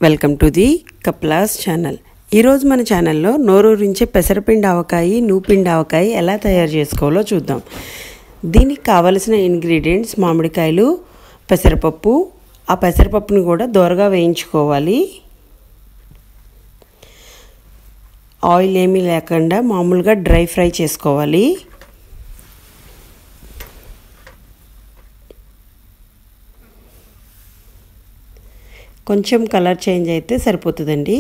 welcome to the కప్లాస్ channel ఈరోజు మన ఛానల్లో నోరూరించే పెసరపిండి ఆవకాయి నూపిండి ఆవకాయి ఎలా తయారు చేసుకోవాలో చూద్దాం దీనికి కావలసిన ఇంగ్రీడియంట్స్ మామిడికాయలు పెసరపప్పు ఆ పెసరపప్పుని కూడా దోరగా వేయించుకోవాలి ఆయిల్ ఏమీ లేకుండా మామూలుగా డ్రై ఫ్రై చేసుకోవాలి కొంచెం కలర్ చేంజ్ అయితే సరిపోతుందండి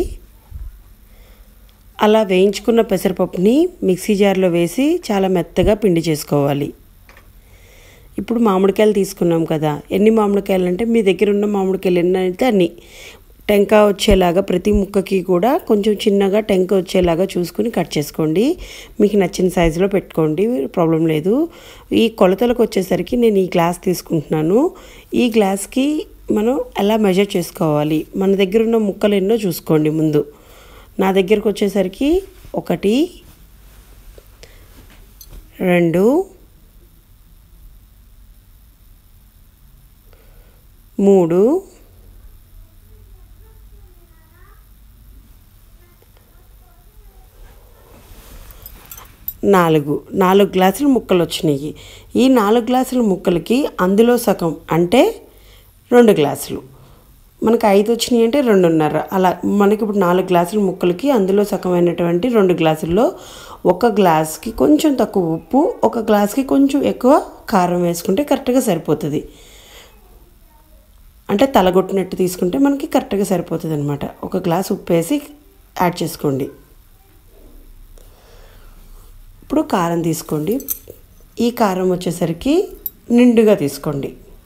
అలా వేయించుకున్న పెసరపప్పుని మిక్సీ జార్లో వేసి చాలా మెత్తగా పిండి చేసుకోవాలి ఇప్పుడు మామిడికాయలు తీసుకున్నాం కదా ఎన్ని మామిడికాయలు అంటే మీ దగ్గర ఉన్న మామిడికాయలు ఎన్ని అయితే అన్ని టెంక వచ్చేలాగా ప్రతి ముక్కకి కూడా కొంచెం చిన్నగా టెంక వచ్చేలాగా చూసుకుని కట్ చేసుకోండి మీకు నచ్చిన సైజులో పెట్టుకోండి ప్రాబ్లం లేదు ఈ కొలతలకు వచ్చేసరికి నేను ఈ గ్లాస్ తీసుకుంటున్నాను ఈ గ్లాస్కి మనం ఎలా మెజర్ చేసుకోవాలి మన దగ్గర ఉన్న ముక్కలు ఎన్నో చూసుకోండి ముందు నా దగ్గరకు వచ్చేసరికి ఒకటి రెండు మూడు నాలుగు నాలుగు గ్లాసుల ముక్కలు వచ్చినాయి ఈ నాలుగు గ్లాసుల ముక్కలకి అందులో సగం అంటే రెండు గ్లాసులు మనకి ఐదు వచ్చినాయి అంటే రెండున్నర అలా మనకి ఇప్పుడు నాలుగు గ్లాసుల ముక్కలకి అందులో సగమైనటువంటి రెండు గ్లాసుల్లో ఒక గ్లాస్కి కొంచెం తక్కువ ఉప్పు ఒక గ్లాస్కి కొంచెం ఎక్కువ కారం వేసుకుంటే కరెక్ట్గా సరిపోతుంది అంటే తలగొట్టినట్టు తీసుకుంటే మనకి కరెక్ట్గా సరిపోతుంది అనమాట ఒక గ్లాస్ ఉప్పు వేసి యాడ్ చేసుకోండి ఇప్పుడు కారం తీసుకోండి ఈ కారం వచ్చేసరికి నిండుగా తీసుకోండి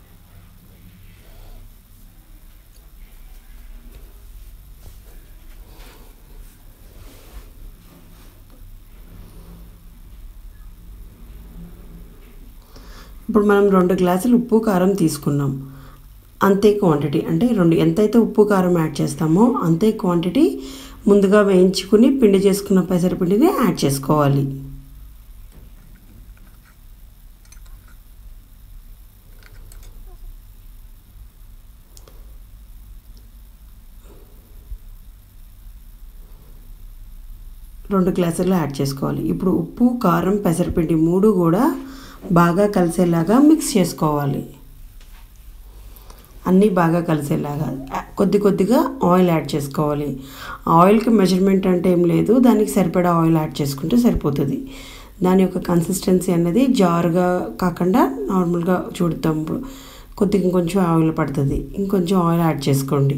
ఇప్పుడు మనం రెండు గ్లాసులు ఉప్పు కారం తీసుకున్నాం అంతే క్వాంటిటీ అంటే రెండు ఎంతైతే ఉప్పు కారం యాడ్ చేస్తామో అంతే క్వాంటిటీ ముందుగా వేయించుకుని పిండి చేసుకున్న పెసరపిండిని యాడ్ చేసుకోవాలి రెండు గ్లాసులు యాడ్ చేసుకోవాలి ఇప్పుడు ఉప్పు కారం పెసరపిండి మూడు కూడా బాగా కలిసేలాగా మిక్స్ చేసుకోవాలి అన్నీ బాగా కలిసేలాగా కొద్ది కొద్దిగా ఆయిల్ యాడ్ చేసుకోవాలి ఆయిల్కి మెజర్మెంట్ అంటే ఏం లేదు దానికి సరిపడా ఆయిల్ యాడ్ చేసుకుంటే సరిపోతుంది దాని యొక్క కన్సిస్టెన్సీ అనేది జారుగా కాకుండా నార్మల్గా చూడతాం కొద్దిగా ఇంకొంచెం ఆయిల్ పడుతుంది ఇంకొంచెం ఆయిల్ యాడ్ చేసుకోండి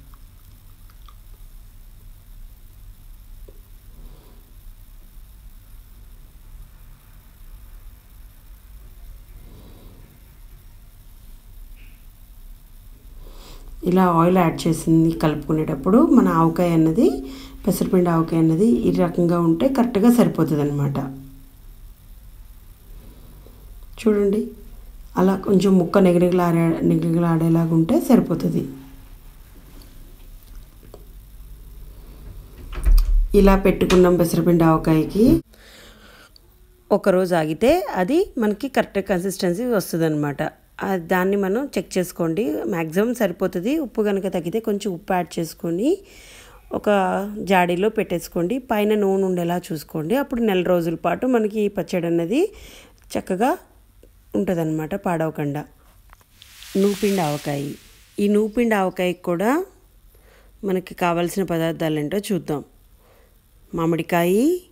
ఇలా ఆయిల్ యాడ్ చేసింది కలుపుకునేటప్పుడు మన ఆవకాయ అన్నది పెసరపిండి ఆవకాయ అన్నది ఈ రకంగా ఉంటే కరెక్ట్గా సరిపోతుంది అనమాట చూడండి అలా కొంచెం ముక్క నిగనిగలాడే నిగనిగలాడేలాగా ఉంటే సరిపోతుంది ఇలా పెట్టుకున్నాం పెసరపిండి ఆవకాయకి ఒకరోజు ఆగితే అది మనకి కరెక్ట్ కన్సిస్టెన్సీ వస్తుంది అనమాట దాన్ని మనం చెక్ చేసుకోండి మ్యాక్సిమం సరిపోతుంది ఉప్పు కనుక తగ్గితే కొంచెం ఉప్పు యాడ్ చేసుకొని ఒక జాడీలో పెట్టేసుకోండి పైన నూనె ఉండేలా చూసుకోండి అప్పుడు నెల రోజుల పాటు మనకి ఈ పచ్చడి అన్నది చక్కగా ఉంటుందన్నమాట పాడవకుండా నూపిండి ఆవకాయ ఈ నూపిండి ఆవకాయకి కూడా మనకి కావాల్సిన పదార్థాలు ఏంటో చూద్దాం మామిడికాయ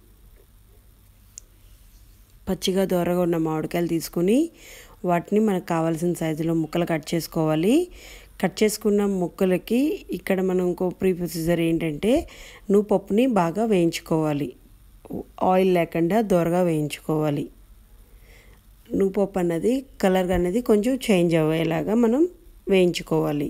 పచ్చిగా దూరగా ఉన్న మామిడికాయలు తీసుకుని వాటిని మనకు కావాల్సిన సైజులో ముక్కలు కట్ చేసుకోవాలి కట్ చేసుకున్న ముక్కలకి ఇక్కడ మనం ఇంకో ప్రీ ప్రొసీజర్ ఏంటంటే నువ్వు పప్పుని బాగా వేయించుకోవాలి ఆయిల్ లేకుండా దూరగా వేయించుకోవాలి నువ్వు పప్పు అన్నది కలర్ అనేది కొంచెం చేంజ్ అయ్యేలాగా మనం వేయించుకోవాలి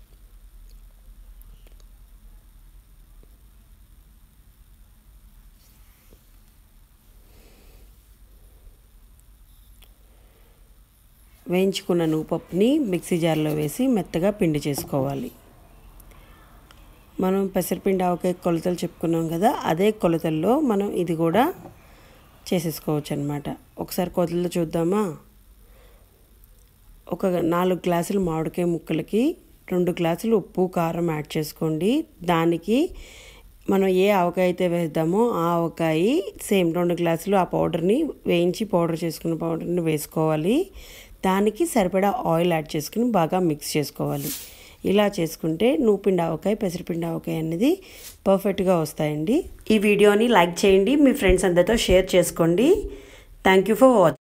వేయించుకున్న నువ్వుపప్పుని మిక్సీ జార్లో వేసి మెత్తగా పిండి చేసుకోవాలి మనం పెసరపిండి ఆవకాయ కొలతలు చెప్పుకున్నాం కదా అదే కొలతల్లో మనం ఇది కూడా చేసేసుకోవచ్చు అనమాట ఒకసారి కొలతలు చూద్దామా ఒక నాలుగు గ్లాసులు మామిడికాయ ముక్కలకి రెండు గ్లాసులు ఉప్పు కారం యాడ్ చేసుకోండి దానికి మనం ఏ ఆవకాయ అయితే వేద్దామో ఆ ఆవకాయ సేమ్ రెండు గ్లాసులు ఆ పౌడర్ని వేయించి పౌడర్ చేసుకున్న పౌడర్ని వేసుకోవాలి దానికి సరిపడా ఆయిల్ యాడ్ చేసుకుని బాగా మిక్స్ చేసుకోవాలి ఇలా చేసుకుంటే నూపిండి ఆవకాయ పెసరపిండి ఆవకాయ అనేది పర్ఫెక్ట్గా వస్తాయండి ఈ వీడియోని లైక్ చేయండి మీ ఫ్రెండ్స్ అందరితో షేర్ చేసుకోండి థ్యాంక్ యూ ఫర్ వాచింగ్